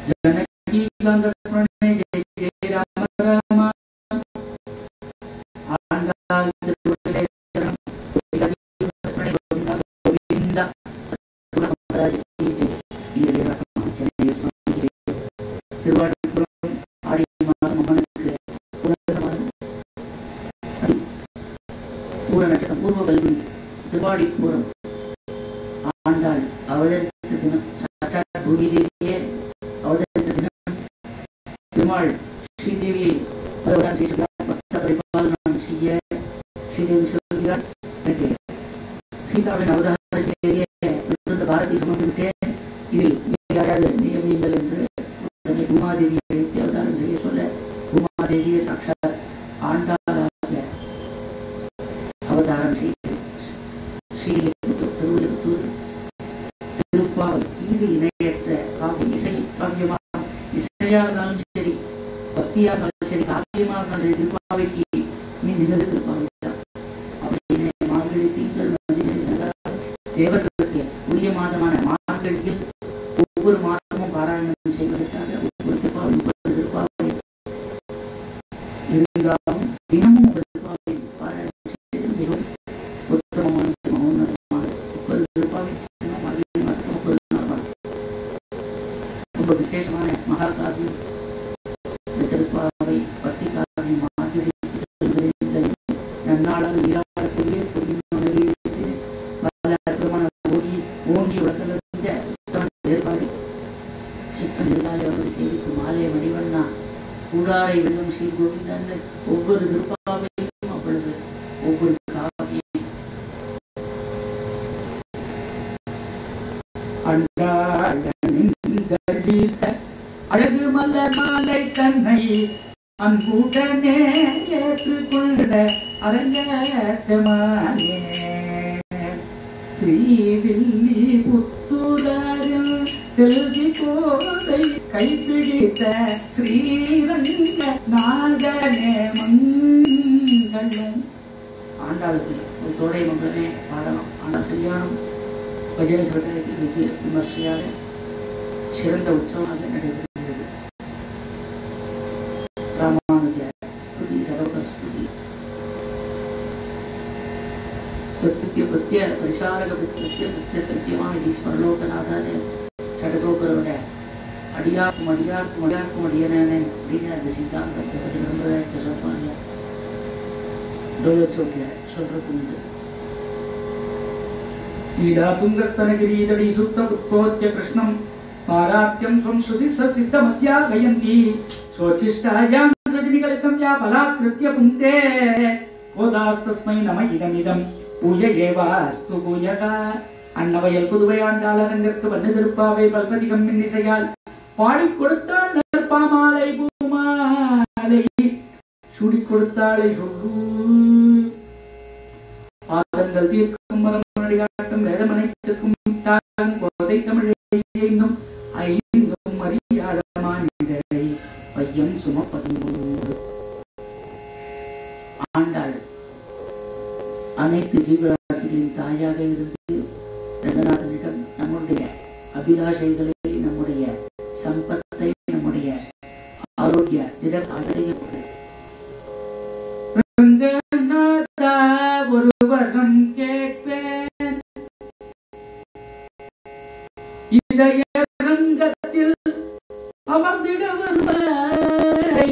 ஜனகீகாந்தஸ்மரணே ஜெய ஜெய ராம ராம ஆண்டாள் திருவள்ளுவரே சரணம். கோவிந்தஸ்மரணே கோவிந்தா கோவிந்தா சத்குருநாதராஜ கி ஜெய். வீரராகவ சென்னை சுவாமி ஜெய். திருவாரூர்புரம் ஆடி மாதம் மகனுக்கு புதன் மாதம் அது பூர நட்சத்திரம் பூர்வ கல்வி திருவாடிப்புறம் ஆண்டாள் அவதரித்த தினம் சாட்சாத் பூமி தேவியே அவதரித்த தினம் பெருமாள் ஸ்ரீதேவியை அவதாரம் செய்கிறார் பக்த பரிபாலனம் செய்ய ஸ்ரீதேவி சொல்கிறார் எனக்கு சீதாவின் அவதாரத்திலேயே இருந்த பாரதி சுமந்துவிட்டேன் இதில் நீ யாராவது நியமியுங்கள் என்று உடனே பூமாதேவியை அழைத்து அவதாரம் செய்ய சொல்ல பூமாதேவியை சாட்சாத் ஆண்டாளாக அவதாரம் செய்து ஸ்ரீலிபுத்தூர் திருவிழுத்தூர் திருப்பாவை இது இணையற்ற காவிய இசை காவியமாக இசையா இருந்தாலும் சரி பக்தியா இருந்தாலும் சரி காவியமா இருந்தாலும் சரி திருப்பாவைக்கு மின்னினது திருப்பாவை தான் அப்படின்னு மார்கழி திங்கள் மதிலை நகராது தேவர்களுக்கு உரிய மாதமான மார்கழியில் ஒவ்வொரு மாதமும் பாராயணம் செய்வதற்காக ஒவ்வொரு திருப்பாவை முப்பது திருப்பாவை இருந்தாலும் தினமும் ஒரு திருப்பாவை பாராயணம் செய்வது மிகவும் உத்தமமானது மகோன்னதமான முப்பது திருப்பாவை தினம் மார்கழி மாசத்துல முப்பது நாள் வரும். ரொம்ப விசேஷமான மகாகாவியம் இந்த திருப்பாவை பக்தி காவியம் மார்கழி திங்கள் நன்னாளாக நீராடக்கூடிய புரியுணர்வு பல அற்புதமான ஓடி ஓங்கி உலகிலிருந்த உத்தம வேறுபாடு சிக்கன் இருந்தாலும் சேவித்து மாலை மணிவண்ணா கூடாரை வெல்லும் ஸ்ரீ கோவிந்தன் ஒவ்வொரு திருப்பாவையும் அவ்வளவு ஒவ்வொரு காவியம் அண்டாளித்த அழகு மலர் மாலை தன்னை அன்புடனே ஏற்றுக்கொண்ட அரங்கத்தமானே ஸ்ரீவில்லி புத்துராஜன் செல்வி கோதை கைப்பிடித்த ஸ்ரீரங்க நாகனே மங்களம் ஆண்டாளுக்கு ஒரு தோடை மங்களமே பாடலாம் ஆண்டாள் கல்யாணம் பஜனை சங்கரத்தில் வெகு விமர்சையாக சிறந்த உற்சவமாக நடைபெறுகிறது ராமானுஜ ஸ்துதி சரோக ஸ்துதி ಪ್ರಕೃತಿಯ ಪ್ರತ್ಯ ಪರಿಚಾರಕ ಪ್ರತ್ಯ ಪ್ರತ್ಯ ಸತ್ಯமான ஈஸ்வரலோகநாதான சடகோபரோட அடியார்க்கும் அடியார்க்கும் அடியார்க்கும் அடியனான அப்படின்னு அந்த சித்தாந்தம் பத்திர சம்பிரதாயத்தை சொல்றாங்க டோலோத்சவத்தில் சொல்றது உண்டு ஈடா துங்கஸ்தனகிரீதடி சுத்த உத்போத்ய கிருஷ்ணம் பாராத்யம் ஸ்வம் ஸ்ருதி சித்த மத்யா கயந்தி ஸ்வச்சிஷ்டாயாம் சஜினிகலிதம் யா பலாத்கிருத்ய புங்கே கோதாஸ்தஸ்மை நம இதமிதம் பூய ஏவாஸ்து பூயகா அன்னவயல் புதுவை ஆண்டாள் அரங்கற்கு வந்து திருப்பாவை பல்பதிகம் மின்னிசையால் பாடிக் கொடுத்தாள் நற்பாமாலை பூமாலை சுடி கொடுத்தாளை சொல்லு பாதங்கள் தீர்க்கும் மரமடி காட்டும் வேதமனைத்திற்கும் தாரம் கோதை தமிழை ஐந்தும் ஐந்தும் அறியாதமானிடரை பையம் சுமப்பதும் ஆண்டாள் அனைத்து ஜீவராசிகளின் தாயாக இருந்து ரங்கநாதனிடம் நம்முடைய அபிலாஷைகளை நம்முடைய சம்பத்தை நம்முடைய ஆரோக்கிய திட ஆதரையும் ரங்கநாதா ஒரு வரம் கேட்பேன் இதய ரங்கத்தில் அமர்ந்திட வருவாய்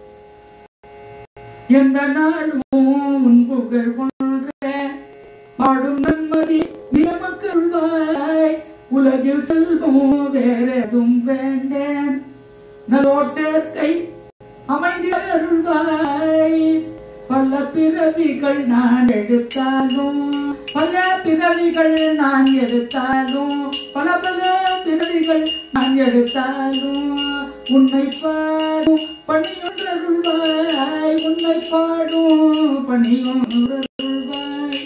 எந்த நாளும் உன் புகழ் கொன்ற பாடும் நன்மதி நியமக்கருள்வாய் உலகில் செல்வம் வேறெதும் வேண்டேன் நல்லோர் சேர்க்கை அமைந்து அருள்வாய் பல பிறவிகள் நான் எடுத்தாலும் பல பிறவிகள் நான் எடுத்தாலும் பல பல பிறவிகள் நான் எடுத்தாலும் உன்னை பாடும் பணியொன்றருள்வாய் உன்னை பாடும் பணியொன்றருள்வாய்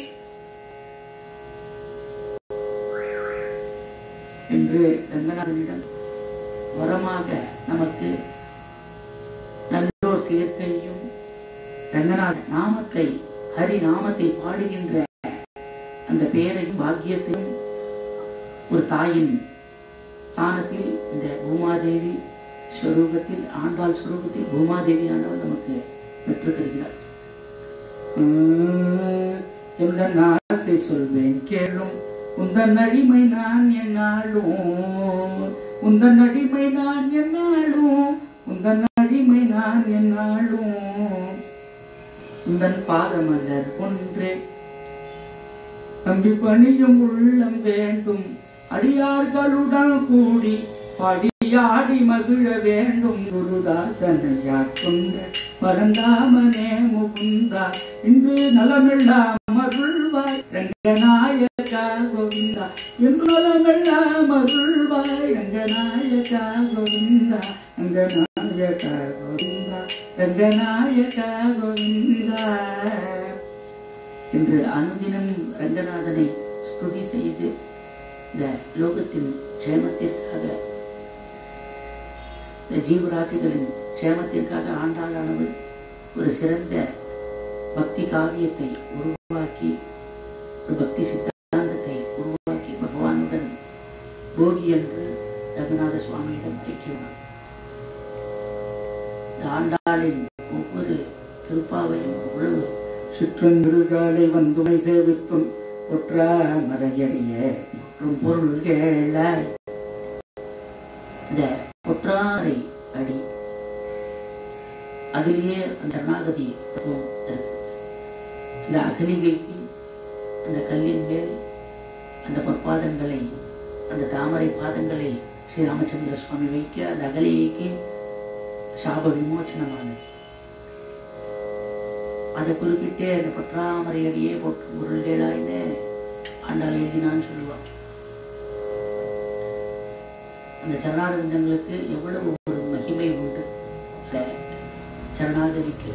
என்று ரங்கநாதனிடம் வரமாக நமக்கு நல்லோர் சேர்க்கையும் ரங்கநாத நாமத்தை ஹரி நாமத்தை பாடுகின்ற அந்த பெயரையும் பாக்கியத்தையும் ஒரு தாயின் ஸ்தானத்தில் இந்த பூமாதேவி ஸ்வரூபத்தில் ஆண்டாள் ஸ்வரூபத்தில் பூமாதேவியானவர் நமக்கு பெற்றுத் தருகிறார் எந்த ஆசை சொல்வேன் கேளும் உந்தன் அடிமை நான் என்னாலும் உந்தன் அடிமை நான் என்னாலும் உந்தன் அடிமை நான் என்னாலும் உந்தன் பாதமலர் ஒன்றே தம்பி பணியும் உள்ளம் வேண்டும் அடியார்களுடன் கூடி படியாடி மகிழ வேண்டும் குருதாசனையா கொண்ட பரந்தாமனே முகுந்தா இன்று நலமெல்லாம் அருள்வாய் ரங்கநாயகா கோவிந்தா இன்று நலமெல்லாம் அருள்வாய் ரங்கநாயகா கோவிந்தா ரங்கநாயகா கோவிந்தா ரங்கநாயகா கோவிந்தா என்று அனுதினம் ரங்கநாதனை ஸ்துதி செய்து இந்த லோகத்தின் க்ஷேமத்திற்காக இந்த ஜீவராசிகளின் க்ஷேமத்திற்காக ஆண்டாளானவள் ஒரு சிறந்த பக்தி காவியத்தை உருவாக்கி ஒரு பக்தி சித்தாந்தத்தை உருவாக்கி பகவானுடன் போகி என்று ரகுநாத சுவாமியிடம் ஐக்கியமானார் இந்த ஆண்டாளின் ஒவ்வொரு திருப்பாவையும் அவ்வளவு சுற்றந்திருகாலை வந்துமை சேவித்தும் பொற்ற மறையடிய மற்றும் பொருள்களாய் இந்த பொற்றாரை அடி அதிலேயே அந்த சரணாகதி தத்துவம் இருக்கு இந்த அகலிகைக்கு அந்த கல்லின் மேல் அந்த பொற்பாதங்களை அந்த தாமரை பாதங்களை ஸ்ரீ ராமச்சந்திர சுவாமி வைக்க அந்த அகலிகைக்கு சாப விமோச்சனமானது அதை குறிப்பிட்டு அந்த பற்றாமரை அடியே போட்டு முருள்களாயின்னு ஆண்டாள் எழுதினான்னு சொல்லுவான் அந்த சரணாரவிந்தங்களுக்கு எவ்வளவு ஒரு மகிமை உண்டு அந்த சரணாகதிக்கு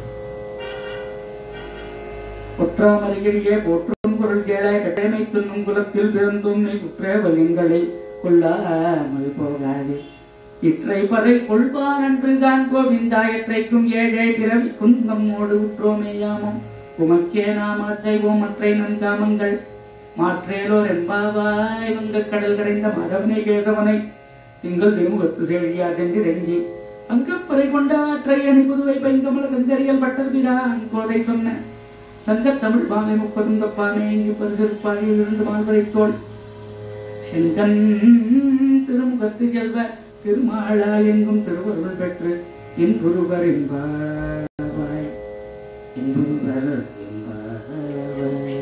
பொற்றாமரையிலேயே போற்றும் பொருள்களாய் கட்டமை துண்ணும் குலத்தில் பிறந்தும் நீ குற்றவலிங்களை கொள்ளாமல் போகாதே இற்றை பறை கொள்வான் என்று தான் கோவிந்தா எற்றைக்கும் ஏழை பிறவி குந்தம்மோடு உற்றோமேயாமம் உமக்கே நாம் செய்வோம் மற்றை நன்காமங்கள் மாற்றேலோர் என்பாவாய் வங்க கடல் கடைந்த மதவனை கேசவனை திங்கள் திருமுகத்து செழியா சென்று ரெங்கி அங்கப்பறை கொண்ட ஆற்றை அணி புதுவை பைங்கமல கந்தறியல் பட்டர் பிரான் கோதை சொன்ன சங்கத் தமிழ் பாலை முப்பதும் தப்பாமே இங்கு பரிசிற்பாடியில் இருந்து மால்வரை தோல் செங்கன் திருமுகத்து செல்வ திருமாளால் எங்கும் திருவருள் பெற்று என் குருவர் என்பாய் என் குருவர் என்பாய்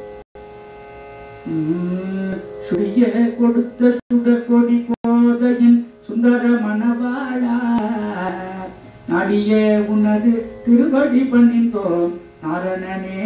உம், சுழிய கொடுத்த சுடற்கொடி கோதையின் சுந்தர மணவாளா நாடிய உனது திருவடி பணிந்தோம் நாரணனே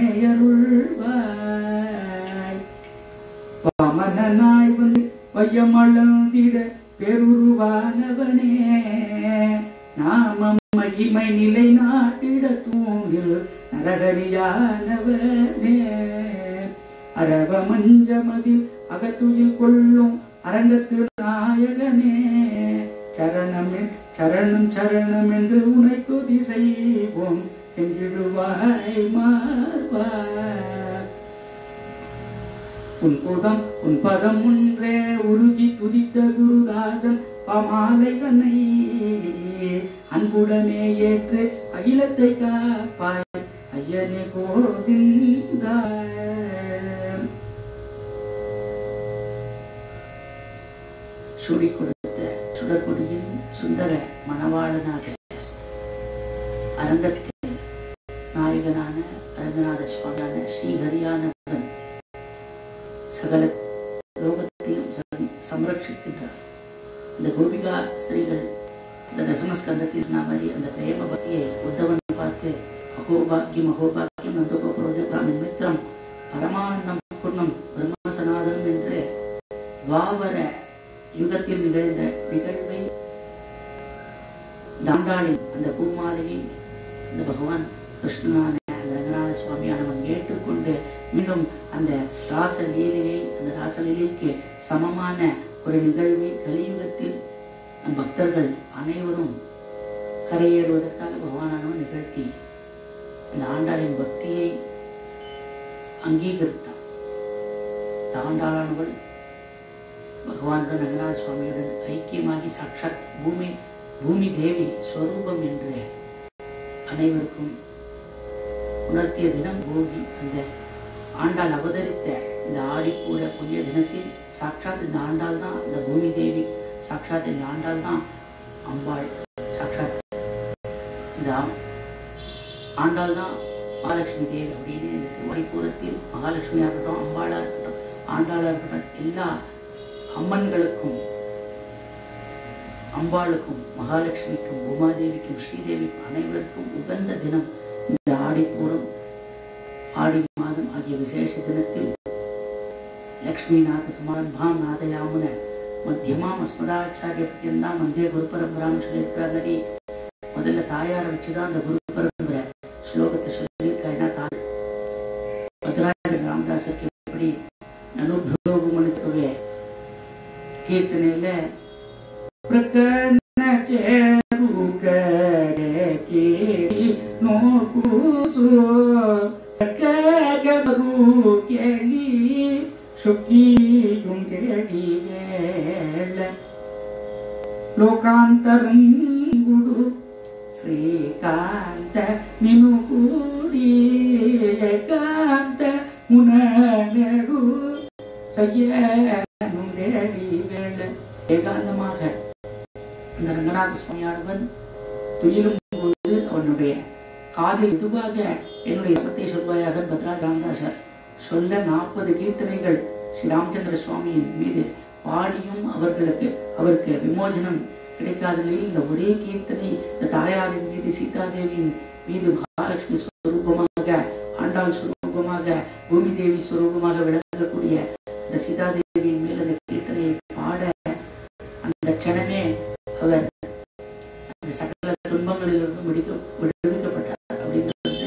அருள்வாய் வாமனாய் வந்து வையமளந்திட பெருருவானவனே நாமம் மகிமை நிலை நாட்டிட தூணில் நரகரியானவனே அரவ மஞ்சமதில் அகத்துயில் கொள்ளும் அரங்கத்து நாயகனே சரணம் என்- சரணம் சரணம் என்று உனை துதி செய்வோம் சென்றிடுவாய் மார்வாய் உன் புதம் உன் பதம் ஒன்றே உருகி துதித்த குருதாசன் பமாலைகனை அன்புடனே ஏற்று அகிலத்தை காப்பாய் ஐயனே கோவிந்தா சுடி கொடுத்த சுடற்கொடியின் சுந்தர மணவாளனாக அரங்கத்தில் நாயகனான அரங்கநாத சுவாமியான ஸ்ரீஹரியானவன் சகல லோகத்தையும் சம்- சம்ரட்சிக்கின்றார் இந்த கோபிகா ஸ்திரீகள் இந்த தசமஸ்கந்தத்தில் சொன்ன மாதிரி அந்த பிரேம பக்தியை உத்தவன் பார்த்து அகோபாக்கியம் அகோபாக்கியம் நந்தகோபுரோஜாமின் மித்திரம் பரமானந்தம் குன்னம் பிரம்மசனாதனம் என்று வாவர யுகத்தில் நிகழ்ந்த நிகழ்வை தாண்டாளின் அந்த பூமாலையை அந்த பகவான் கிருஷ்ணனான அந்த ரங்கநாத சுவாமியானவன் ஏற்றுக்கொண்டு மீண்டும் அந்த ராச லீலையை அந்த ராச லீலைக்கு சமமான ஒரு நிகழ்வை கலியுகத்தில் நம் பக்தர்கள் அனைவரும் கரையேறுவதற்காக பகவானானவன் நிகழ்த்தி அந்த ஆண்டாளின் பக்தியை அங்கீகரித்தான் இந்த ஆண்டாளானவள் பகவானுடன் ரங்கநாத சுவாமியுடன் ஐக்கியமாகி சாட்சாத் பூமி பூமி தேவி ஸ்வரூபம் என்று அனைவருக்கும் உணர்த்திய தினம் போகி அந்த ஆண்டாள் அவதரித்த இந்த ஆடிப்பூர புண்ணிய தினத்தில் சாட்சாத் இந்த ஆண்டாள் தான் இந்த பூமி தேவி சாட்சாத் இந்த ஆண்டாள் தான் அம்பாள் சாட்சாத் இந்த ஆ- ஆண்டாள் தான் மகாலட்சுமி தேவி அப்படின்னு இந்த திருவடிப்பூரத்தில் மகாலட்சுமியாக இருக்கட்டும் அம்பாளா இருக்கட்டும் ஆண்டாளா இருக்கட்டும் எல்லா அம்மன்களுக்கும் அம்பாளுக்கும் மகாலட்சுமிக்கும் உமாதேவிக்கும் ஸ்ரீதேவிக்கும் அனைவருக்கும் உகந்த தினம் இந்த ஆடிப்பூரம் ஆடி மாதம் ஆகிய விசேஷ தினத்தில் லக்ஷ்மிநாத சமாரம்பாம் நாதயாமுன மத்தியமாம் அஸ்மதாச்சாரிய பர்யந்தாம் மத்திய குரு பரம்பரான்னு சொல்லியிருக்கிற மாதிரி முதல்ல தாயாரை வச்சுதான் அந்த குரு பரம்பரை ஸ்லோகத்தை சொல்லியிருக்கா ஏன்னா தாய் பத்ராஜ ராமதாசருக்கு எப்படி நனுபிரோகமளித்தவே கீர்த்தனையில ಪ್ರಕರಣ ಚೇರುಕಿ ನೋಕೂಸು ಸಕಗರು ಕೇಳಿ ಶುಕಿಯುಂ ಕೇಳಿ ವೇಳ ಲೋಕಾಂತರಂಗುಡು ಶ್ರೀಕಾಂತ ನಿನು ಕೂಡಿ ಏಕಾಂತ ಮುನಲೆಡು செய்யடி வேள ஏகாந்தமாக இந்த ரங்கநாத சுவாமியானவன் துயிலும் போது அவனுடைய காதில் இதுவாக என்னுடைய பத்தை சொல்வாயாக பத்ராஜ் ராமதாசர் சொல்ல நாற்பது கீர்த்தனைகள் ஸ்ரீ ராமச்சந்திர சுவாமியின் மீது பாடியும் அவர்களுக்கு அவருக்கு விமோசனம் கிடைக்காத நிலையில் இந்த ஒரே கீர்த்தனை இந்த தாயாரின் மீது சீதாதேவியின் மீது மகாலட்சுமி ஸ்வரூபமாக ஆண்டாள் ஸ்வரூபமாக பூமி தேவி ஸ்வரூபமாக விளங்கக்கூடிய இந்த சீதாதேவியின் மேல் அந்த கீர்த்தனையை பாட அந்த க்ஷணமே அவர் அந்த சகல துன்பங்களிலிருந்து விடுக்க விடுவிக்கப்பட்டார் அப்படிங்கிறது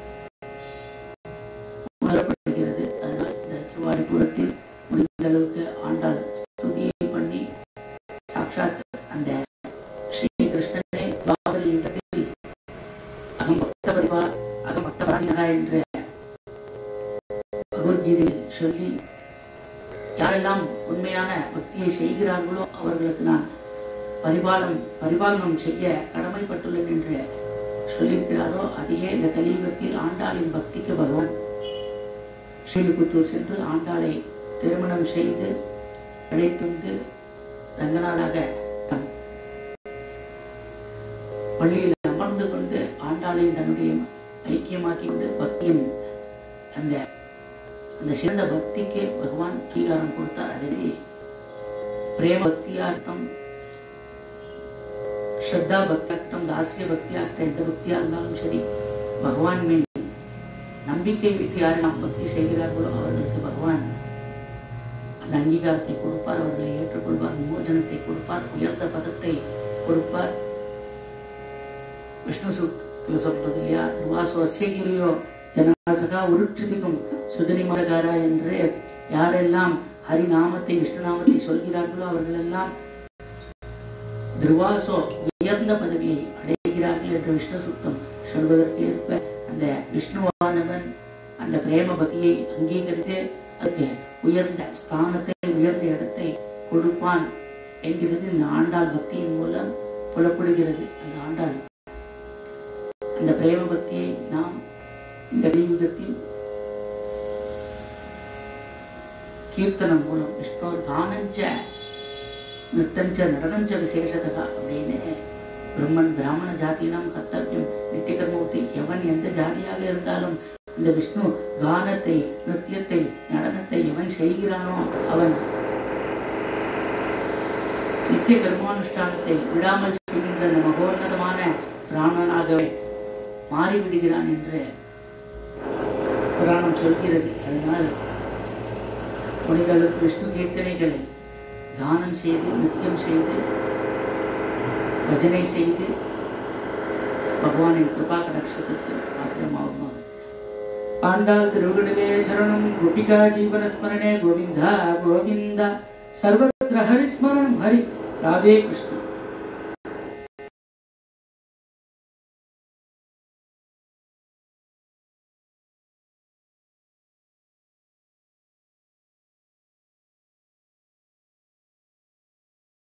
உணரப்படுகிறது அதனால் இந்த திருவாடிபுரத்தில் முடிந்த அளவுக்கு ஆண்டாள் ஸ்துதியை பண்ணி சாட்சாத் அந்த ஸ்ரீ கிருஷ்ணனே துவாபர யுகத்தில் அகம் பக்த பரிவா அகம் பக்த பராயணா என்ற பகவத்கீதையில் சொல்லி யாரெல்லாம் உண்மையான பக்தியை செய்கிறார்களோ அவர்களுக்கு நான் பரிபாலம் பரிபாலனம் செய்ய கடமைப்பட்டுள்ளேன் என்று சொல்லியிருக்கிறாரோ அதையே இந்த கலியுகத்தில் ஆண்டாளின் பக்திக்கு பகவான் ஸ்ரீலிபுத்தூர் சென்று ஆண்டாளை திருமணம் செய்து அழைத்துண்டு ரங்கநாதாக தம் பள்ளியில் அமர்ந்து கொண்டு ஆண்டாளை தன்னுடைய ஐக்கியமாக்கி கொண்டு பக்தியின் அந்த அந்த சிறந்த பக்திக்கு பகவான் அங்கீகாரம் கொடுத்தார் அதிலே பிரேம பக்தியாகட்டும் ஸ்ரத்தா பக்தியாகட்டும் தாசிய பக்தியாகட்டும் எந்த பக்தியா இருந்தாலும் சரி பகவான் மேல் நம்பிக்கை வைத்து யார் நாம் பக்தி செய்கிறார்களோ அவர்களுக்கு பகவான் அந்த அங்கீகாரத்தை கொடுப்பார் அவர்களை ஏற்றுக்கொள்வார் விமோசனத்தை கொடுப்பார் உயர்ந்த பதத்தை கொடுப்பார் விஷ்ணு சூக்தில் சொல்றது இல்லையா துர்வாசோ அசேகிரியோ ஜனசகா உருட்சிதிக்கும் சுதனி மதகாரா என்று யாரெல்லாம் ஹரிநாமத்தை விஷ்ணு நாமத்தை சொல்கிறார்களோ அவர்கள் எல்லாம் துர்வாசோ உயர்ந்த பதவியை அடைகிறார்கள் என்று விஷ்ணு சுத்தம் சொல்வதற்கு ஏற்ப அந்த விஷ்ணுவானவன் அந்த பிரேம பக்தியை அங்கீகரித்து அதுக்கு உயர்ந்த ஸ்தானத்தை உயர்ந்த இடத்தை கொடுப்பான் என்கிறது இந்த ஆண்டாள் பக்தியின் மூலம் புலப்படுகிறது அந்த ஆண்டாள் அந்த பிரேம பக்தியை நாம் இந்த கலியுகத்தில் கீர்த்தனம் மூலம் விஷ்ணு கானஞ்ச நிறுத்தஞ்ச நடனஞ்ச விசேஷதக அப்படின்னு பிரம்மன் பிராமண ஜாதியினம் கர்த்தவியம் நித்திய கர்மூர்த்தி எவன் எந்த ஜாதியாக இருந்தாலும் இந்த விஷ்ணு கானத்தை நிருத்தியத்தை நடனத்தை எவன் செய்கிறானோ அவன் நித்திய கர்மானுஷ்டானத்தை விடாமல் செய்கின்ற அந்த மகோன்னதமான பிராணனாகவே மாறிவிடுகிறான் என்று புராணம் சொல்கிறது அதனால் முடிந்தளவுக்கு விஷ்ணு கீர்த்தனைகளை தானம் செய்து நித்தியம் செய்து பஜனை செய்து பகவானின் கிருபா கடாட்சத்துக்கு பாத்திரமாகுமாக ஆண்டாள் திருவிடலே சரணம் கோபிகா ஜீவன ஸ்மரணே கோவிந்தா கோவிந்தா சர்வத்திர ஹரிஸ்மரணம் ஹரி ராதே கிருஷ்ணா